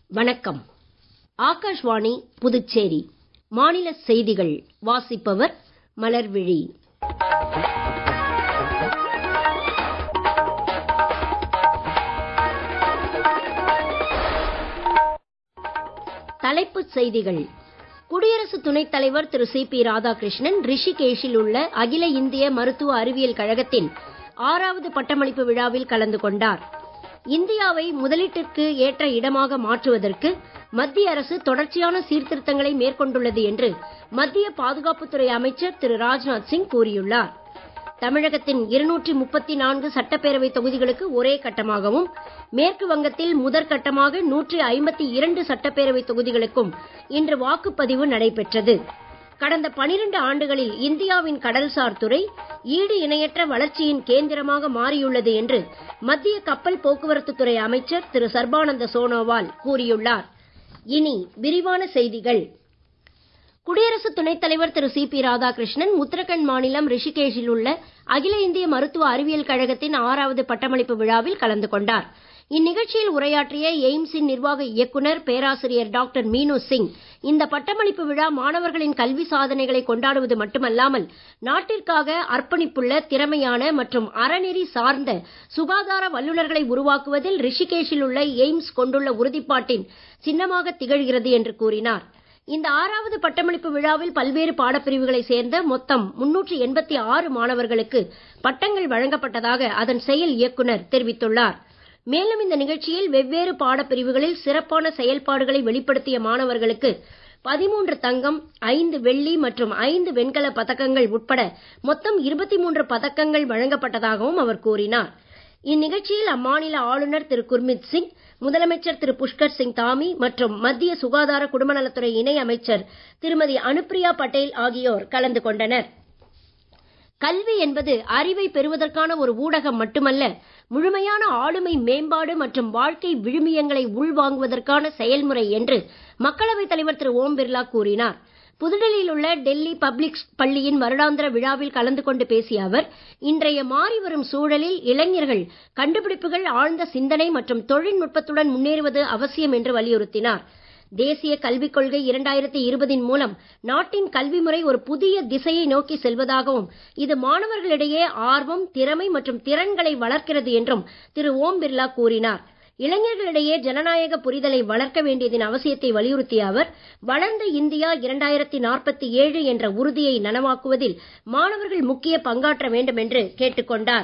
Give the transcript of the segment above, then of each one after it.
வணக்கம் ஆகாஷ்வாணி புதுச்சேரி மாநில செய்திகள் வாசிப்பவர் மலர்விழி தலைப்புச் செய்திகள் குடியரசு துணைத் தலைவர் திரு சி பி ராதாகிருஷ்ணன் ரிஷிகேஷில் உள்ள அகில இந்திய மருத்துவ அறிவியல் கழகத்தின் ஆறாவது பட்டமளிப்பு விழாவில் கலந்து கொண்டார் இந்தியாவை முதலீட்டிற்கு ஏற்ற இடமாக மாற்றுவதற்கு மத்திய அரசு தொடர்ச்சியான சீர்திருத்தங்களை மேற்கொண்டுள்ளது என்று மத்திய பாதுகாப்புத்துறை அமைச்சர் திரு ராஜ்நாத் சிங் கூறியுள்ளார் தமிழகத்தின் இருநூற்றி முப்பத்தி நான்கு சட்டப்பேரவை தொகுதிகளுக்கு ஒரே கட்டமாகவும் மேற்கு வங்கத்தில் முதற்கட்டமாக நூற்றி ஐம்பத்தி இரண்டு சட்டப்பேரவை தொகுதிகளுக்கும் இன்று வாக்குப்பதிவு நடைபெற்றது கடந்த பனிரெண்டு ஆண்டுகளில் இந்தியாவின் கடல்சார் துறை ஈடு இணையற்ற வளர்ச்சியின் கேந்திரமாக மாறியுள்ளது என்று மத்திய கப்பல் போக்குவரத்து துறை அமைச்சர் திரு சர்பானந்த சோனோவால் கூறியுள்ளார் இனி விரிவான செய்திகள் குடியரசு துணைத் தலைவர் திரு சி பி ராதாகிருஷ்ணன் உத்தரகண்ட் மாநிலம் ரிஷிகேஷில் உள்ள அகில இந்திய மருத்துவ அறிவியல் கழகத்தின் ஆறாவது பட்டமளிப்பு விழாவில் கலந்து கொண்டார் இந்நிகழ்ச்சியில் உரையாற்றிய எய்ம்ஸின் நிர்வாக இயக்குனர் பேராசிரியர் டாக்டர் மீனு சிங் இந்த பட்டமளிப்பு விழா மாணவர்களின் கல்வி சாதனைகளை கொண்டாடுவது மட்டுமல்லாமல் நாட்டிற்காக அர்ப்பணிப்புள்ள திறமையான மற்றும் அறநெறி சார்ந்த சுகாதார வல்லுநர்களை உருவாக்குவதில் ரிஷிகேஷில் உள்ள எய்ம்ஸ் கொண்டுள்ள உறுதிப்பாட்டின் சின்னமாக திகழ்கிறது என்று கூறினார் இந்த ஆறாவது பட்டமளிப்பு விழாவில் பல்வேறு பாடப்பிரிவுகளை சேர்ந்த மொத்தம் முன்னூற்றி எண்பத்தி ஆறு மாணவர்களுக்கு பட்டங்கள் வழங்கப்பட்டதாக அதன் செயல் இயக்குனர் தெரிவித்துள்ளார் மேலும் இந்த நிகழ்ச்சியில் வெவ்வேறு பாடப்பிரிவுகளில் சிறப்பான செயல்பாடுகளை வெளிப்படுத்திய மாணவர்களுக்கு பதிமூன்று தங்கம் ஐந்து வெள்ளி மற்றும் ஐந்து வெண்கல பதக்கங்கள் உட்பட மொத்தம் இருபத்தி மூன்று பதக்கங்கள் வழங்கப்பட்டதாகவும் அவர் கூறினார் இந்நிகழ்ச்சியில் அம்மாநில ஆளுநர் திரு குர்மித் சிங் முதலமைச்சர் திரு புஷ்கர் சிங் தாமி மற்றும் மத்திய சுகாதார குடும்பநலத்துறை இணை அமைச்சர் திருமதி அனுப்பிரியா பட்டேல் ஆகியோர் கலந்து கொண்டனர் கல்வி என்பது அறிவை பெறுவதற்கான ஒரு ஊடகம் மட்டுமல்ல முழுமையான ஆளுமை மேம்பாடு மற்றும் வாழ்க்கை விழுமியங்களை உள்வாங்குவதற்கான செயல்முறை என்று மக்களவைத் தலைவர் திரு ஓம் பிர்லா கூறினார் புதுடெல்லியில் உள்ள டெல்லி பப்ளிக் பள்ளியின் வருடாந்திர விழாவில் கலந்து கொண்டு பேசிய அவர் இன்றைய மாறி வரும் சூழலில் இளைஞர்கள் கண்டுபிடிப்புகள் ஆழ்ந்த சிந்தனை மற்றும் தொழில்நுட்பத்துடன் முன்னேறுவது அவசியம் என்று வலியுறுத்தினார் தேசிய கல்விக் கொள்கை இரண்டாயிரத்தி இருபதின் மூலம் நாட்டின் கல்வி முறை ஒரு புதிய திசையை நோக்கி செல்வதாகவும் இது மாணவர்களிடையே ஆர்வம் திறமை மற்றும் திறன்களை வளர்க்கிறது என்றும் திரு ஓம் பிர்லா கூறினார் இளைஞர்களிடையே ஜனநாயக புரிதலை வளர்க்க வேண்டியதன் அவசியத்தை வலியுறுத்திய அவர் வளர்ந்த இந்தியா இரண்டாயிரத்தி நாற்பத்தி ஏழு என்ற உறுதியை நனவாக்குவதில் மாணவர்கள் முக்கிய பங்காற்ற வேண்டும் என்று கேட்டுக் கொண்டார்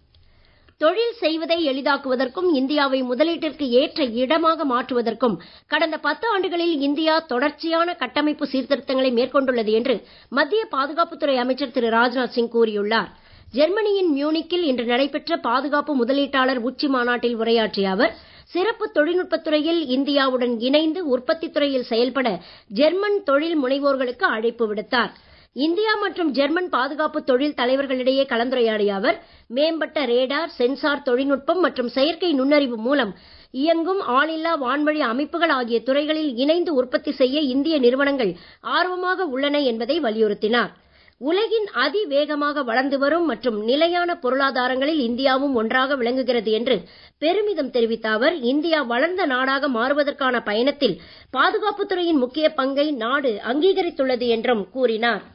தொழில் செய்வதை எளிதாக்குவதற்கும் இந்தியாவை முதலீட்டிற்கு ஏற்ற இடமாக மாற்றுவதற்கும் கடந்த பத்து ஆண்டுகளில் இந்தியா தொடர்ச்சியான கட்டமைப்பு சீர்திருத்தங்களை மேற்கொண்டுள்ளது என்று மத்திய பாதுகாப்புத்துறை அமைச்சர் திரு ராஜ்நாத் சிங் கூறியுள்ளார் ஜெர்மனியின் மியூனிக்கில் இன்று நடைபெற்ற பாதுகாப்பு முதலீட்டாளர் உச்சி மாநாட்டில் உரையாற்றிய அவர் சிறப்பு தொழில்நுட்பத் துறையில் இந்தியாவுடன் இணைந்து உற்பத்தித் துறையில் செயல்பட ஜெர்மன் தொழில் முனைவோர்களுக்கு அழைப்பு விடுத்தார் இந்தியா மற்றும் ஜெர்மன் பாதுகாப்பு தொழில் தலைவர்களிடையே கலந்துரையாடிய அவர் மேம்பட்ட ரேடார் சென்சார் தொழில்நுட்பம் மற்றும் செயற்கை நுண்ணறிவு மூலம் இயங்கும் ஆளில்லா வான்வழி அமைப்புகள் ஆகிய துறைகளில் இணைந்து உற்பத்தி செய்ய இந்திய நிறுவனங்கள் ஆர்வமாக உள்ளன என்பதை வலியுறுத்தினார் உலகின் அதிவேகமாக வளர்ந்து வரும் மற்றும் நிலையான பொருளாதாரங்களில் இந்தியாவும் ஒன்றாக விளங்குகிறது என்று பெருமிதம் தெரிவித்த அவர் இந்தியா வளர்ந்த நாடாக மாறுவதற்கான பயணத்தில் பாதுகாப்புத்துறையின் முக்கிய பங்கை நாடு அங்கீகரித்துள்ளது என்றும் கூறினார்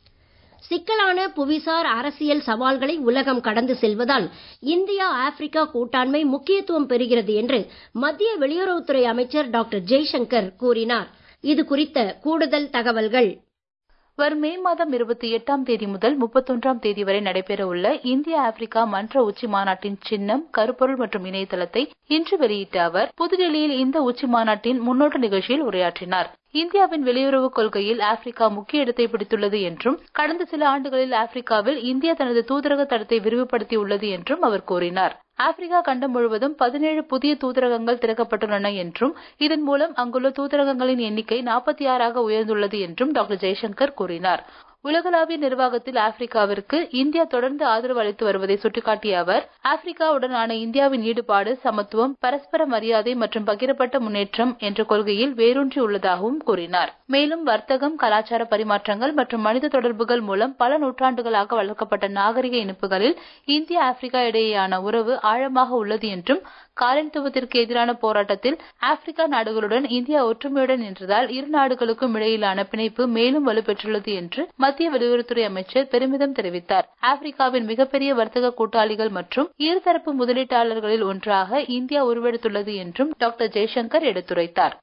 சிக்கலான புவிசார் அரசியல் சவால்களை உலகம் கடந்து செல்வதால் இந்தியா ஆப்பிரிக்கா கூட்டாண்மை முக்கியத்துவம் பெறுகிறது என்று மத்திய வெளியுறவுத்துறை அமைச்சர் டாக்டர் ஜெய்சங்கர் கூறினார் இது குறித்த கூடுதல் தகவல்கள் வரும் மே மாதம் இருபத்தி எட்டாம் தேதி முதல் முப்பத்தொன்றாம் தேதி வரை நடைபெற உள்ள இந்தியா ஆப்பிரிக்கா மன்ற உச்சி மாநாட்டின் சின்னம் கருப்பொருள் மற்றும் இணையதளத்தை இன்று வெளியிட்ட அவர் புதுடெல்லியில் இந்த உச்சி மாநாட்டின் முன்னோட்ட நிகழ்ச்சியில் உரையாற்றினார் இந்தியாவின் வெளியுறவு கொள்கையில் ஆப்பிரிக்கா முக்கிய இடத்தை பிடித்துள்ளது என்றும் கடந்த சில ஆண்டுகளில் ஆப்பிரிக்காவில் இந்தியா தனது தூதரக தடத்தை விரிவுபடுத்தியுள்ளது என்றும் அவர் கூறினார் ஆப்பிரிக்கா கண்டம் முழுவதும் பதினேழு புதிய தூதரகங்கள் திறக்கப்பட்டுள்ளன என்றும் இதன் மூலம் அங்குள்ள தூதரகங்களின் எண்ணிக்கை நாற்பத்தி ஆறாக உயர்ந்துள்ளது என்றும் டாக்டர் ஜெய்சங்கர் கூறினார் உலகளாவிய நிர்வாகத்தில் ஆப்பிரிக்காவிற்கு இந்தியா தொடர்ந்து ஆதரவு அளித்து வருவதை சுட்டிக்காட்டிய அவர் ஆப்பிரிக்காவுடனான இந்தியாவின் ஈடுபாடு சமத்துவம் பரஸ்பர மரியாதை மற்றும் பகிரப்பட்ட முன்னேற்றம் என்ற கொள்கையில் வேரூன்றி உள்ளதாகவும் கூறினார் மேலும் வர்த்தகம் கலாச்சார பரிமாற்றங்கள் மற்றும் மனித தொடர்புகள் மூலம் பல நூற்றாண்டுகளாக வளர்க்கப்பட்ட நாகரிக இணைப்புகளில் இந்தியா ஆப்பிரிக்கா இடையேயான உறவு ஆழமாக உள்ளது என்றும் காலனித்துவத்திற்கு எதிரான போராட்டத்தில் ஆப்பிரிக்கா நாடுகளுடன் இந்தியா ஒற்றுமையுடன் நின்றதால் இரு நாடுகளுக்கும் இடையிலான பிணைப்பு மேலும் வலுப்பெற்றுள்ளது என்று மத்திய வெளியுறவுத்துறை அமைச்சர் பெருமிதம் தெரிவித்தார் ஆப்பிரிக்காவின் மிகப்பெரிய வர்த்தக கூட்டாளிகள் மற்றும் இருதரப்பு முதலீட்டாளர்களில் ஒன்றாக இந்தியா உருவெடுத்துள்ளது என்றும் டாக்டர் ஜெய்சங்கர் எடுத்துரைத்தார்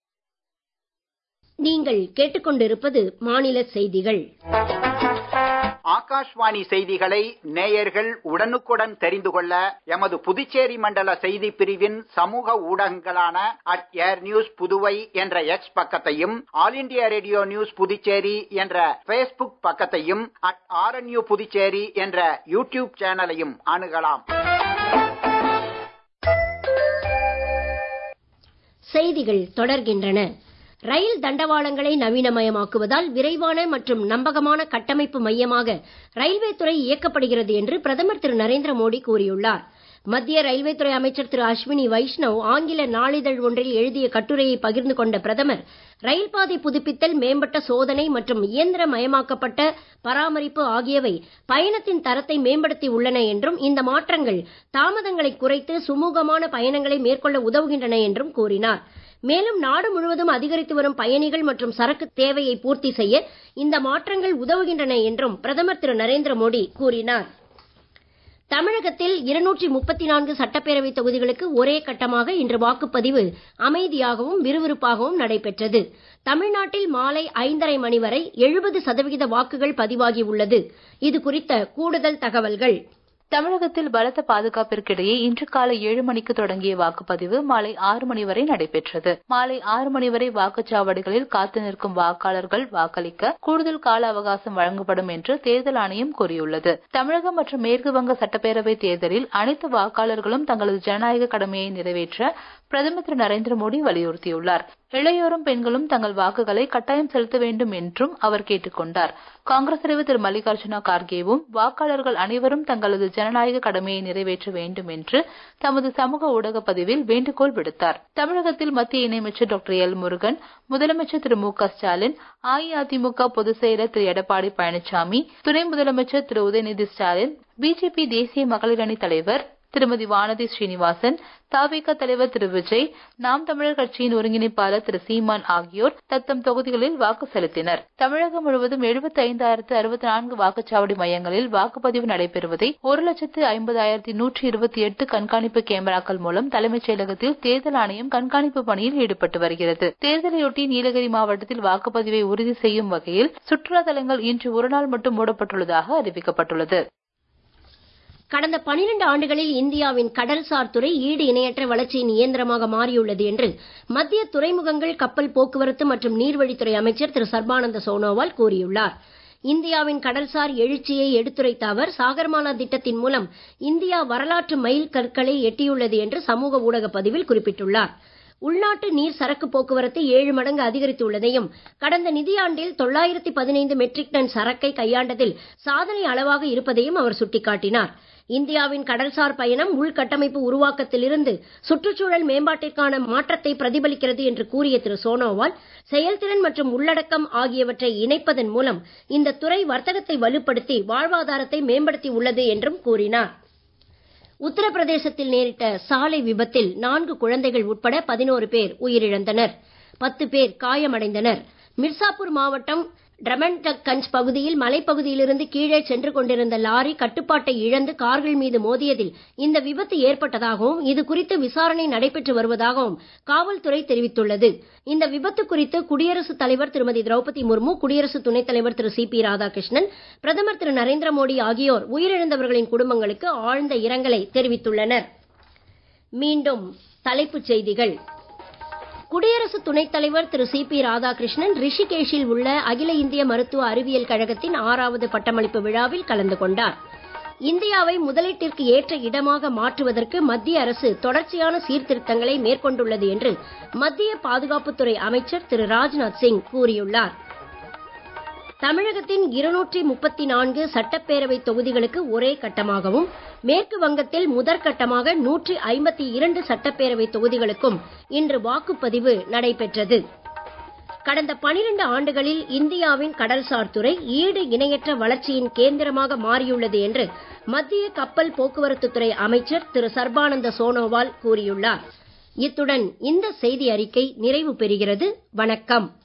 நீங்கள் கேட்டுக்கொண்டிருப்பது மாநில செய்திகள் ஆகாஷ்வாணி செய்திகளை நேயர்கள் உடனுக்குடன் தெரிந்து கொள்ள எமது புதுச்சேரி மண்டல செய்தி பிரிவின் சமூக ஊடகங்களான அட் ஏர் நியூஸ் புதுவை என்ற எக்ஸ் பக்கத்தையும் all India radio news Puducherry என்ற பேஸ்புக் பக்கத்தையும் அட் ஆர்என்யூ புதுச்சேரி என்ற யூடியூப் சேனலையும் அணுகலாம் செய்திகள் தொடர்கின்றன ரயில் தண்டவாளங்களை நவீனமயமாக்குவதால் விரைவான மற்றும் நம்பகமான கட்டமைப்பு மையமாக ரயில்வே துறை இயக்கப்படுகிறது என்று பிரதமர் திரு நரேந்திர மோடி கூறியுள்ளார் மத்திய ரயில்வே துறை அமைச்சர் திரு அஸ்வினி வைஷ்ணவ் ஆங்கில நாளிதழ் ஒன்றில் எழுதிய கட்டுரையை பகிர்ந்து கொண்ட பிரதமர் ரயில் பாதை புதுப்பித்தல் மேம்பட்ட சோதனை மற்றும் இயந்திரமயமாக்கப்பட்ட பராமரிப்பு ஆகியவை பயணத்தின் தரத்தை மேம்படுத்தி உள்ளன என்றும் இந்த மாற்றங்கள் தாமதங்களை குறைத்து சுமூகமான பயணங்களை மேற்கொள்ள உதவுகின்றன என்றும் கூறினார் மேலும் நாடு முழுவதும் அதிகரித்து வரும் பயணிகள் மற்றும் சரக்கு தேவையை பூர்த்தி செய்ய இந்த மாற்றங்கள் உதவுகின்றன என்றும் பிரதமர் திரு நரேந்திர மோடி கூறினார் தமிழகத்தில் இருநூற்றி முப்பத்தி நான்கு சட்டப்பேரவை தொகுதிகளுக்கு ஒரே கட்டமாக இன்று வாக்குப்பதிவு அமைதியாகவும் விறுவிறுப்பாகவும் நடைபெற்றது தமிழ்நாட்டில் மாலை ஐந்தரை மணி வரை எழுபது சதவிகித வாக்குகள் பதிவாகி உள்ளது இது குறித்த கூடுதல் தகவல்கள் தமிழகத்தில் பலத்த பாதுகாப்பிற்கிடையே இன்று காலை ஏழு மணிக்கு தொடங்கிய வாக்குப்பதிவு மாலை ஆறு மணி வரை நடைபெற்றது மாலை ஆறு மணி வரை வாக்குச்சாவடிகளில் காத்து நிற்கும் வாக்காளர்கள் வாக்களிக்க கூடுதல் கால அவகாசம் வழங்கப்படும் என்று தேர்தல் ஆணையம் கூறியுள்ளது தமிழகம் மற்றும் மேற்கு வங்க சட்டப்பேரவை தேர்தலில் அனைத்து வாக்காளர்களும் தங்களது ஜனநாயக கடமையை நிறைவேற்ற பிரதமர் திரு நரேந்திர மோடி வலியுறுத்தியுள்ளார் இளையோரும் பெண்களும் தங்கள் வாக்குகளை கட்டாயம் செலுத்த வேண்டும் என்றும் அவர் கேட்டுக் கொண்டார் காங்கிரஸ் தலைவர் திரு மல்லிகார்ஜுன கார்கேவும் வாக்காளர்கள் அனைவரும் தங்களது ஜனநாயக கடமையை நிறைவேற்ற வேண்டும் என்று தமது சமூக ஊடக பதிவில் வேண்டுகோள் விடுத்தார் தமிழகத்தில் மத்திய இணையமைச்சர் டாக்டர் எல் முருகன் முதலமைச்சர் திரு மு க ஸ்டாலின் அஇஅதிமுக பொதுச் செயலர் திரு எடப்பாடி பழனிசாமி துணை முதலமைச்சர் திரு உதயநிதி ஸ்டாலின் பிஜேபி தேசிய மகளிர் அணி தலைவர் திருமதி வானதி ஸ்ரீனிவாசன் தாவேக தலைவர் திரு விஜய் நாம் தமிழர் கட்சியின் ஒருங்கிணைப்பாளர் திரு சீமான் ஆகியோர் தத்தம் தொகுதிகளில் வாக்கு செலுத்தினர் தமிழகம் முழுவதும் எழுபத்தி ஐந்தாயிரத்து அறுபத்தி நான்கு வாக்குச்சாவடி மையங்களில் வாக்குப்பதிவு நடைபெறுவதை ஒரு லட்சத்து ஐம்பதாயிரத்தி நூற்றி இருபத்தி எட்டு கண்காணிப்பு கேமராக்கள் மூலம் தலைமைச் செயலகத்தில் தேர்தல் ஆணையம் கண்காணிப்பு பணியில் ஈடுபட்டு வருகிறது தேர்தலையொட்டி நீலகிரி மாவட்டத்தில் வாக்குப்பதிவை உறுதி செய்யும் வகையில் சுற்றுலா தலங்கள் இன்று ஒருநாள் மட்டும் மூடப்பட்டுள்ளதாக அறிவிக்கப்பட்டுள்ளது கடந்த பனிரெண்டு ஆண்டுகளில் இந்தியாவின் கடல்சார் துறை ஈடு இணையற்ற வளர்ச்சியின் இயந்திரமாக மாறியுள்ளது என்று மத்திய துறைமுகங்கள் கப்பல் போக்குவரத்து மற்றும் நீர்வழித்துறை அமைச்சர் திரு சர்பானந்த சோனோவால் கூறியுள்ளார் இந்தியாவின் கடல்சார் எழுச்சியை எடுத்துரைத்த அவர் சாகர்மாலா திட்டத்தின் மூலம் இந்தியா வரலாற்று மைல் கற்களை எட்டியுள்ளது என்று சமூக ஊடக பதிவில் குறிப்பிட்டுள்ளார் உள்நாட்டு நீர் சரக்கு போக்குவரத்து ஏழு மடங்கு அதிகரித்துள்ளதையும் கடந்த நிதியாண்டில் தொள்ளாயிரத்தி பதினைந்து மெட்ரிக் டன் சரக்கை கையாண்டதில் சாதனை அளவாக இருப்பதையும் அவர் சுட்டிக்காட்டினார் இந்தியாவின் கடல்சார் பயணம் உள்கட்டமைப்பு உருவாக்கத்திலிருந்து சுற்றுச்சூழல் மேம்பாட்டிற்கான மாற்றத்தை பிரதிபலிக்கிறது என்று கூறிய திரு சோனோவால் செயல்திறன் மற்றும் உள்ளடக்கம் ஆகியவற்றை இணைப்பதன் மூலம் இந்த துறை வர்த்தகத்தை வலுப்படுத்தி வாழ்வாதாரத்தை மேம்படுத்தி உள்ளது என்றும் கூறினார் உத்தரப்பிரதேசத்தில் நேரிட்ட சாலை விபத்தில் நான்கு குழந்தைகள் உட்பட பதினோரு பேர் உயிரிழந்தனர் பத்து பேர் காயமடைந்தனர் மிர்சாப்பூர் மாவட்டம் டிரமன்கஞ்ச் பகுதியில் மலைப்பகுதியிலிருந்து கீழே சென்று கொண்டிருந்த லாரி கட்டுப்பாட்டை இழந்து கார்கள் மீது மோதியதில் இந்த விபத்து ஏற்பட்டதாகவும் இது குறித்து விசாரணை நடைபெற்று வருவதாகவும் காவல்துறை தெரிவித்துள்ளது இந்த விபத்து குறித்து குடியரசுத் தலைவர் திருமதி திரௌபதி முர்மு குடியரசு துணைத் தலைவர் திரு சி பி ராதாகிருஷ்ணன் பிரதமர் திரு நரேந்திர மோடி ஆகியோர் உயிரிழந்தவர்களின் குடும்பங்களுக்கு ஆழ்ந்த இரங்கலை தெரிவித்துள்ளனர் மீண்டும் தலைப்புச் செய்திகள் குடியரசு துணைத் தலைவர் திரு சி பி ராதாகிருஷ்ணன் ரிஷிகேஷில் உள்ள அகில இந்திய மருத்துவ அறிவியல் கழகத்தின் ஆறாவது பட்டமளிப்பு விழாவில் கலந்து கொண்டார் இந்தியாவை முதலீட்டிற்கு ஏற்ற இடமாக மாற்றுவதற்கு மத்திய அரசு தொடர்ச்சியான சீர்திருத்தங்களை மேற்கொண்டுள்ளது என்று மத்திய பாதுகாப்புத்துறை அமைச்சர் திரு ராஜ்நாத் சிங் கூறியுள்ளார் தமிழகத்தின் இருநூற்றி முப்பத்தி நான்கு சட்டப்பேரவை தொகுதிகளுக்கு ஒரே கட்டமாகவும் மேற்கு வங்கத்தில் முதற்கட்டமாக நூற்றி ஐம்பத்தி இரண்டு சட்டப்பேரவை தொகுதிகளுக்கும் இன்று வாக்குப்பதிவு நடைபெற்றது கடந்த பனிரெண்டு ஆண்டுகளில் இந்தியாவின் கடல்சார் துறை ஈடு இணையற்ற வளர்ச்சியின் கேந்திரமாக மாறியுள்ளது என்று மத்திய கப்பல் போக்குவரத்துத்துறை அமைச்சர் திரு சர்பானந்த சோனோவால் கூறியுள்ளார் இத்துடன் இந்த செய்தி அறிக்கை நிறைவு பெறுகிறது வணக்கம்